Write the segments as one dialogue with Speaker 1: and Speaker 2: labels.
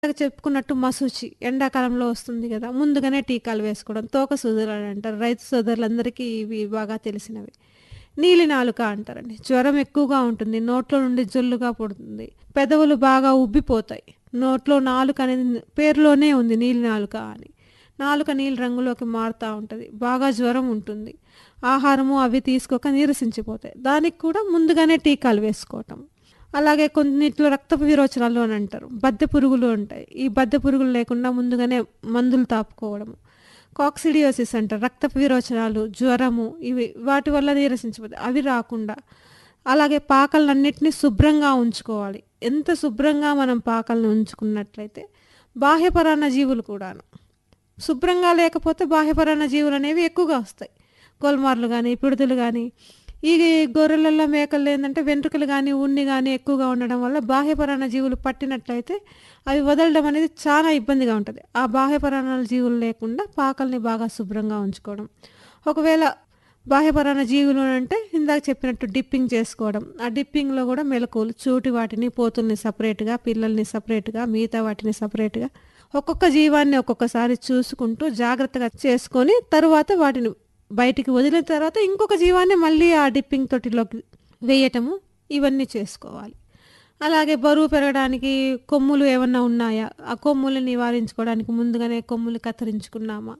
Speaker 1: ఇందాక చెప్పుకున్నట్టు మసూచి ఎండాకాలంలో వస్తుంది కదా ముందుగానే టీకాలు వేసుకోవడం తోక సూదులు అని అంటారు రైతు సోదరులందరికీ ఇవి బాగా తెలిసినవి నీలి నాలుక అంటారండి జ్వరం ఎక్కువగా ఉంటుంది నోట్లో నుండి జొల్లుగా పుడుతుంది పెదవులు బాగా ఉబ్బిపోతాయి నోట్లో నాలుక అనేది పేరులోనే ఉంది నీలి నాలుక అని నాలుక నీలి రంగులోకి మారుతూ ఉంటుంది బాగా జ్వరం ఉంటుంది ఆహారము అవి తీసుకోక నీరసించిపోతాయి దానికి కూడా ముందుగానే టీకాలు వేసుకోవటం అలాగే కొన్నిట్లో రక్తపు విరోచనాలు అని అంటారు బద్దె పురుగులు ఉంటాయి ఈ బద్దె పురుగులు లేకుండా ముందుగానే మందులు తాపుకోవడము కాక్సిడియోసిస్ అంటారు రక్తపు విరోచనాలు జ్వరము ఇవి వాటి వల్ల నీరసించిపోతాయి అవి రాకుండా అలాగే పాకలన్నిటినీ శుభ్రంగా ఉంచుకోవాలి ఎంత శుభ్రంగా మనం పాకలను ఉంచుకున్నట్లయితే బాహ్యపరాన్న జీవులు కూడాను శుభ్రంగా లేకపోతే బాహ్యపరాన్న జీవులు అనేవి ఎక్కువగా వస్తాయి గోల్మార్లు కానీ పిడుదలు కానీ ఈ గొర్రెలలో మేకల్లో ఏంటంటే వెంట్రుకలు కానీ ఉన్ని కానీ ఎక్కువగా ఉండడం వల్ల బాహ్యపరాణ జీవులు పట్టినట్లయితే అవి వదలడం అనేది చాలా ఇబ్బందిగా ఉంటుంది ఆ బాహ్యపరాణ జీవులు లేకుండా పాకల్ని బాగా శుభ్రంగా ఉంచుకోవడం ఒకవేళ బాహ్యపరాణ జీవులు అంటే ఇందాక చెప్పినట్టు డిప్పింగ్ చేసుకోవడం ఆ డిప్పింగ్లో కూడా మెలకువలు చూటి వాటిని పోతుల్ని సపరేట్గా పిల్లల్ని సపరేట్గా మిగతా వాటిని సపరేట్గా ఒక్కొక్క జీవాన్ని ఒక్కొక్కసారి చూసుకుంటూ జాగ్రత్తగా చేసుకొని తరువాత వాటిని బయటికి వదిలిన తర్వాత ఇంకొక జీవాన్ని మళ్ళీ ఆ డిప్పింగ్ తొట్టిలోకి వేయటము ఇవన్నీ చేసుకోవాలి అలాగే బరువు పెరగడానికి కొమ్ములు ఏమన్నా ఉన్నాయా ఆ కొమ్ములు నివారించుకోవడానికి ముందుగానే కొమ్ములు కత్తిరించుకున్నామా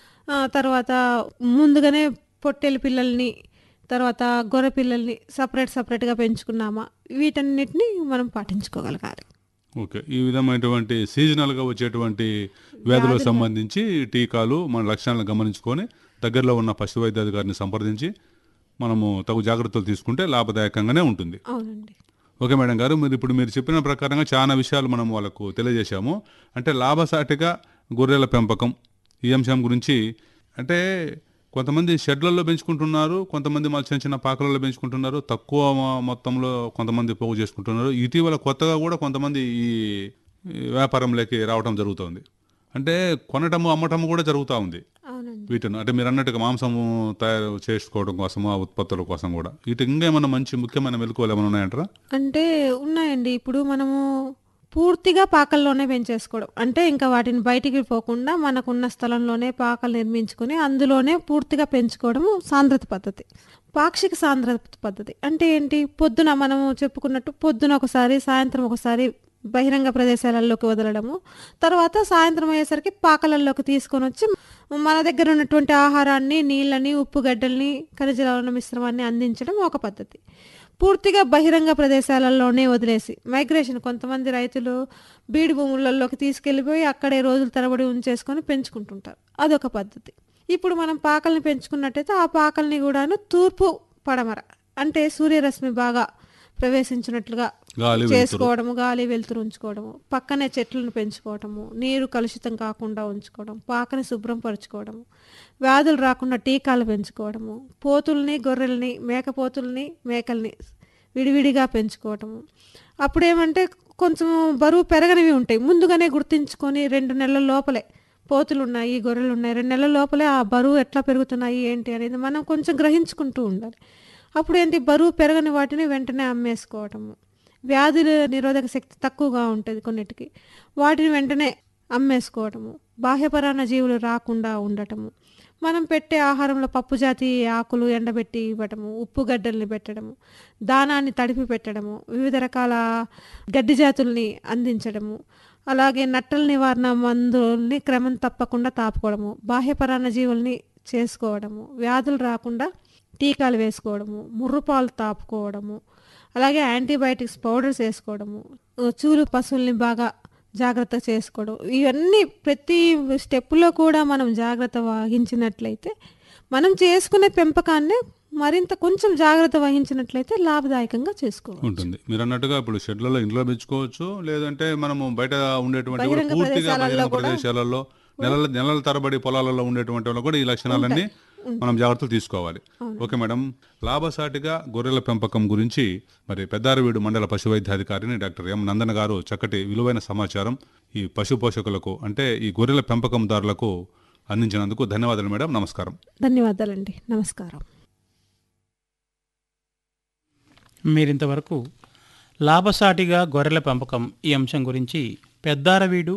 Speaker 1: ఆ తర్వాత ముందుగానే పొట్టెల పిల్లల్ని తర్వాత గొర్రె పిల్లల్ని సపరేట్ సపరేట్గా పెంచుకున్నామా వీటన్నిటిని మనం పాటించుకోగలగాలి
Speaker 2: ఓకే ఈ విధమైనటువంటి సీజనల్గా వచ్చేటువంటి వ్యాధులకు సంబంధించి టీకాలు మన లక్షణాలను గమనించుకొని దగ్గరలో ఉన్న పశు వైద్యాధికారిని సంప్రదించి మనము తగు జాగ్రత్తలు తీసుకుంటే లాభదాయకంగానే ఉంటుంది
Speaker 1: అవునండి
Speaker 2: ఓకే మేడం గారు మీరు ఇప్పుడు మీరు చెప్పిన ప్రకారంగా చాలా విషయాలు మనం వాళ్ళకు తెలియజేశాము అంటే లాభసాటిగా గొర్రెల పెంపకం ఈ అంశం గురించి అంటే కొంతమంది షెడ్లలో పెంచుకుంటున్నారు కొంతమంది మళ్ళీ చిన్న చిన్న పాకలలో పెంచుకుంటున్నారు తక్కువ మొ- మొత్తంలో కొంతమంది పోగు చేసుకుంటున్నారు ఇటీవల కొత్తగా కూడా కొంతమంది ఈ ఈ వ్యాపారంలోకి రావడం జరుగుతుంది అంటే కొనటము అమ్మటము కూడా జరుగుతూ ఉంది
Speaker 1: అవునండి
Speaker 2: వీటిని అంటే మీరు అన్నట్టుగా మాంసము తయారు చేసుకోవడం కోసం ఆ ఉత్పత్తుల కోసం కూడా వీటి ఇంకేమైనా మంచి ముఖ్యమైన మెలకువలు ఏమైనా ఉన్నాయంటారా
Speaker 1: అంటే ఉన్నాయండి ఇప్పుడు మనము పూర్తిగా పాకల్లోనే పెంచేసుకోవడం అంటే ఇంకా వాటిని బయటికి పోకుండా మనకున్న స్థలంలోనే పాకలు నిర్మించుకొని అందులోనే పూర్తిగా పెంచుకోవడము సాంద్రత పద్ధతి పాక్షిక సాంద్రత పద్ధతి అంటే ఏంటి పొద్దున మనము చెప్పుకున్నట్టు పొద్దున ఒకసారి సాయంత్రం ఒకసారి బహిరంగ ప్రదేశాలలోకి వదలడము తర్వాత సాయంత్రం అయ్యేసరికి పాకలలోకి తీసుకొని వచ్చి మన దగ్గర ఉన్నటువంటి ఆహారాన్ని నీళ్ళని ఉప్పు గడ్డల్ని ఖనిజ లవణ మిశ్రమాన్ని అందించడం ఒక పద్ధతి పూర్తిగా బహిరంగ ప్రదేశాలలోనే వదిలేసి మైగ్రేషన్ కొంతమంది రైతులు బీడు భూములలోకి తీసుకెళ్ళిపోయి అక్కడే రోజుల తరబడి ఉంచేసుకొని పెంచుకుంటుంటారు అదొక పద్ధతి ఇప్పుడు మనం పాకల్ని పెంచుకున్నట్టయితే ఆ పాకల్ని కూడాను తూర్పు పడమర అంటే సూర్యరశ్మి బాగా ప్రవేశించినట్లుగా
Speaker 2: గాలి వెలుతురు.
Speaker 1: చేసుకోవడము గాలి వెలుతురు ఉంచుకోవడము పక్కనే చెట్లను పెంచుకోవడము నీరు కలుషితం కాకుండా ఉంచుకోవడం పాకని శుభ్రం పరుచుకోవడము వ్యాధులు రాకుండా టీకాలు పెంచుకోవడము పోతుల్ని గొర్రెల్ని మేకపోతుల్ని మేకల్ని విడివిడిగా పెంచుకోవటము అప్పుడేమంటే కొంచెం బరువు పెరగనివి ఉంటాయి ముందుగానే గుర్తించుకొని రెండు నెలల లోపలే పోతులు ఉన్నాయి గొర్రెలు ఉన్నాయి రెండు నెలల లోపలే ఆ బరువు ఎట్లా పెరుగుతున్నాయి ఏంటి అనేది మనం కొంచెం గ్రహించుకుంటూ ఉండాలి అప్పుడు ఏంటి బరువు పెరగని వాటిని వెంటనే అమ్మేసుకోవటము వ్యాధుల నిరోధక శక్తి తక్కువగా ఉంటుంది కొన్నిటికి వాటిని వెంటనే అమ్మేసుకోవటము బాహ్యపరాన్న జీవులు రాకుండా ఉండటము మనం పెట్టే ఆహారంలో పప్పు జాతి ఆకులు ఎండబెట్టి ఇవ్వటము ఉప్పు గడ్డల్ని పెట్టడము దానాన్ని తడిపి పెట్టడము వివిధ రకాల గడ్డి జాతుల్ని అందించడము అలాగే నట్టల నివారణ మందుల్ని క్రమం తప్పకుండా తాపుకోవడము బాహ్యపరాన్న జీవుల్ని చేసుకోవడము వ్యాధులు రాకుండా టీకాలు వేసుకోవడము ముర్రుపాలు తాపుకోవడము అలాగే యాంటీబయాటిక్స్ పౌడర్స్ వేసుకోవడము చూలు పశువుల్ని బాగా జాగ్రత్త చేసుకోవడం ఇవన్నీ ప్రతి స్టెప్పులో కూడా మనం జాగ్రత్త వహించినట్లయితే మనం చేసుకునే పెంపకాన్ని మరింత కొంచెం జాగ్రత్త వహించినట్లయితే లాభదాయకంగా చేసుకోవాలి
Speaker 2: ఉంటుంది మీరు అన్నట్టుగా ఇప్పుడు షెడ్లలో ఇంట్లో పెంచుకోవచ్చు లేదంటే మనము బయట ఉండేటువంటి కూడా
Speaker 1: బహిరంగ
Speaker 2: పూర్తిగా
Speaker 1: ప్రదేశాలలో
Speaker 2: బహిరంగ
Speaker 1: కూడా
Speaker 2: ప్రదేశాలలో నెలల నెలల తరబడి పొలాలలో ఉండేటువంటి వాళ్ళు కూడా ఈ లక్షణాలన్నీ మనం జాగ్రత్తలు తీసుకోవాలి ఓకే మేడం లాభసాటిగా గొర్రెల పెంపకం గురించి మరి పెద్దారవీడు మండల పశు వైద్యాధికారిని డాక్టర్ ఎం నందన గారు చక్కటి విలువైన సమాచారం ఈ పశు పోషకులకు అంటే ఈ గొర్రెల పెంపకందారులకు అందించినందుకు ధన్యవాదాలు మేడం నమస్కారం
Speaker 1: ధన్యవాదాలండి నమస్కారం
Speaker 3: మీరింతవరకు లాభసాటిగా గొర్రెల పెంపకం ఈ అంశం గురించి పెద్దారవీడు